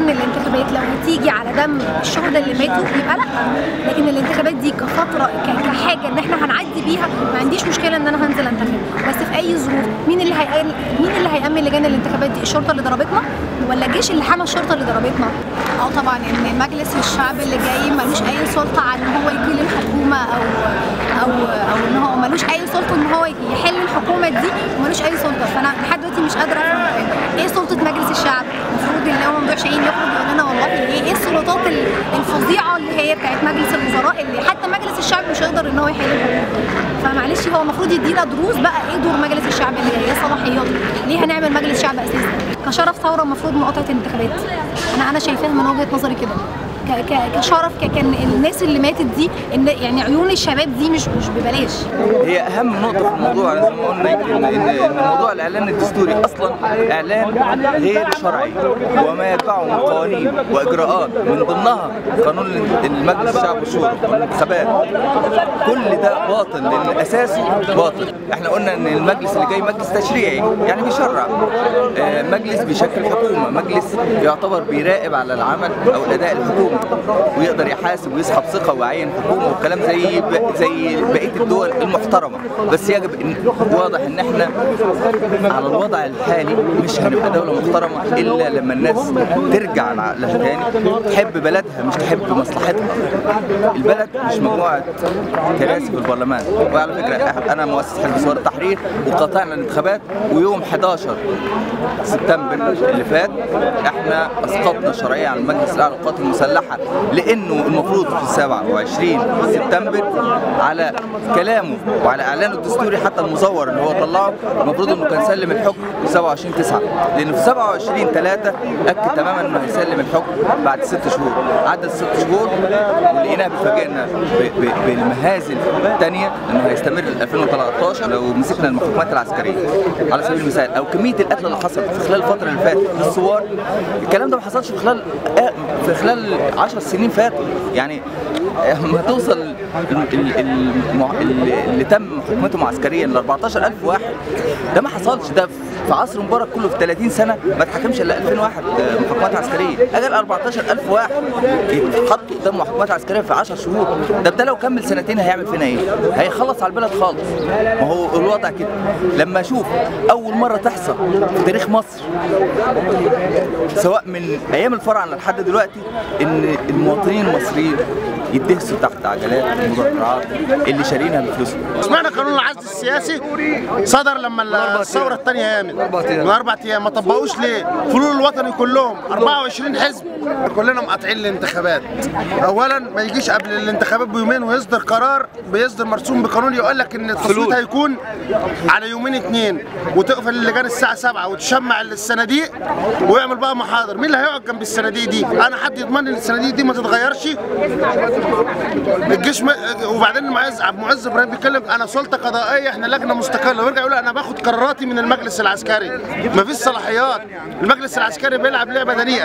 ان الانتخابات لو هتيجي على دم الشهداء اللي ماتوا يبقى لا لكن الانتخابات دي كفتره ك- كحاجه ان احنا هنعدي بيها ما عنديش مشكله ان انا هنزل انتخب بس في اي ظروف مين اللي هي مين اللي هيامن لجان الانتخابات دي الشرطه اللي ضربتنا ولا الجيش اللي حمى الشرطه اللي ضربتنا اه طبعا ان مجلس الشعب اللي جاي ملوش اي سلطه على ان هو يقيل الحكومه او او او ان هو ملوش اي سلطه ان هو يحل الحكومه دي وملوش اي سلطه فانا لحد دلوقتي مش قادره افهم ايه سلطه مجلس الشعب المفروض ان هو ممدوح شاهين يخرج يقول لنا والله ايه ايه السلطات ال- الفظيعه اللي هي بتاعت مجلس الوزراء اللي حتى مجلس الشعب مش هيقدر ان هو يحل الحكومه فمعلش هو المفروض يدينا دروس بقى ايه دور مجلس الشعب اللي جاي ايه صلاحياته ليه هنعمل مجلس شعب اساسا كشرف ثوره المفروض مقاطعه الانتخابات انا انا شايفاها من وجهه نظري كده ك- ك- كشرف ك- كان الناس اللي ماتت دي ان يعني عيون الشباب دي مش مش ببلاش هي اهم نقطه في الموضوع زي ما قلنا يمكن ان إن موضوع الاعلان الدستوري اصلا اعلان غير شرعي وما يتبعه من قوانين واجراءات من ضمنها قانون المجلس الشعب والشورى والانتخابات كل ده باطل لان اساسه باطل احنا قلنا ان المجلس اللي جاي مجلس تشريعي يعني بيشرع آه، مجلس بيشكل حكومه مجلس يعتبر بيراقب على العمل او الاداء الحكومي ويقدر يحاسب ويسحب ثقه ويعين حكومه وكلام زي ب- زي بقيه الدول المحترمه بس يجب ان واضح ان احنا على الوضع الحالي مش هنبقى دوله محترمه الا لما الناس ترجع لعقلها تاني تحب بلدها مش تحب مصلحتها البلد مش مجموعه كراسي في البرلمان وعلى فكره انا مؤسس حزب ثوار التحرير وقاطعنا الانتخابات ويوم 11 سبتمبر اللي فات احنا اسقطنا شرعيه عن المجلس الاعلى للقوات المسلحه لانه المفروض في 27 سبتمبر على كلامه وعلى اعلانه الدستوري حتى المزور اللي هو طلعه المفروض انه كان سلم الحكم في 27 9 لانه في 27 3 اكد تماما انه هيسلم الحكم بعد ست شهور عدت ست شهور ولقيناها بتفاجئنا ب- ب- بالمهازل الثانيه انه هيستمر ل 2013 لو مسكنا المحكومات العسكريه على سبيل المثال او كميه القتل اللي حصلت في خلال الفتره اللي فاتت للثوار الكلام ده ما حصلش في خلال آه، في خلال 10 سنين فاتوا يعني لما توصل ال- ال- المع- ال- اللي تم محاكمتهم عسكريا ل 14000 واحد ده ما حصلش ده في عصر مبارك كله في 30 سنه ما اتحكمش الا 2000 واحد آه، محاكمات عسكريه اجل 14000 واحد يتحطوا قدام محاكمات عسكريه في 10 شهور ده ده لو كمل سنتين هيعمل فينا ايه؟ هيخلص على البلد خالص ما هو الوضع كده لما اشوف اول مره تحصل في تاريخ مصر سواء من ايام الفراعنه لحد دلوقتي ان المواطنين المصريين يدهسوا تحت عجلات المدرعات اللي شارينها بفلوسهم سمعنا قانون العزل السياسي صدر لما الثوره الثانيه قامت من اربع ايام ما طبقوش ليه؟ فلول الوطني كلهم 24 حزب كلنا مقاطعين الانتخابات اولا ما يجيش قبل الانتخابات بيومين ويصدر قرار بيصدر مرسوم بقانون يقول لك ان التصويت هيكون على يومين اتنين وتقفل اللجان الساعه 7 وتشمع الصناديق ويعمل بقى محاضر مين اللي هيقعد جنب الصناديق دي انا حد يضمن ان الصناديق دي ما تتغيرش الجيش ما وبعدين معز عبد المعز ابراهيم بيتكلم انا سلطه قضائيه احنا لجنه مستقله ويرجع يقول انا باخد قراراتي من المجلس العسكري مفيش صلاحيات المجلس العسكري بيلعب لعبه دنيئه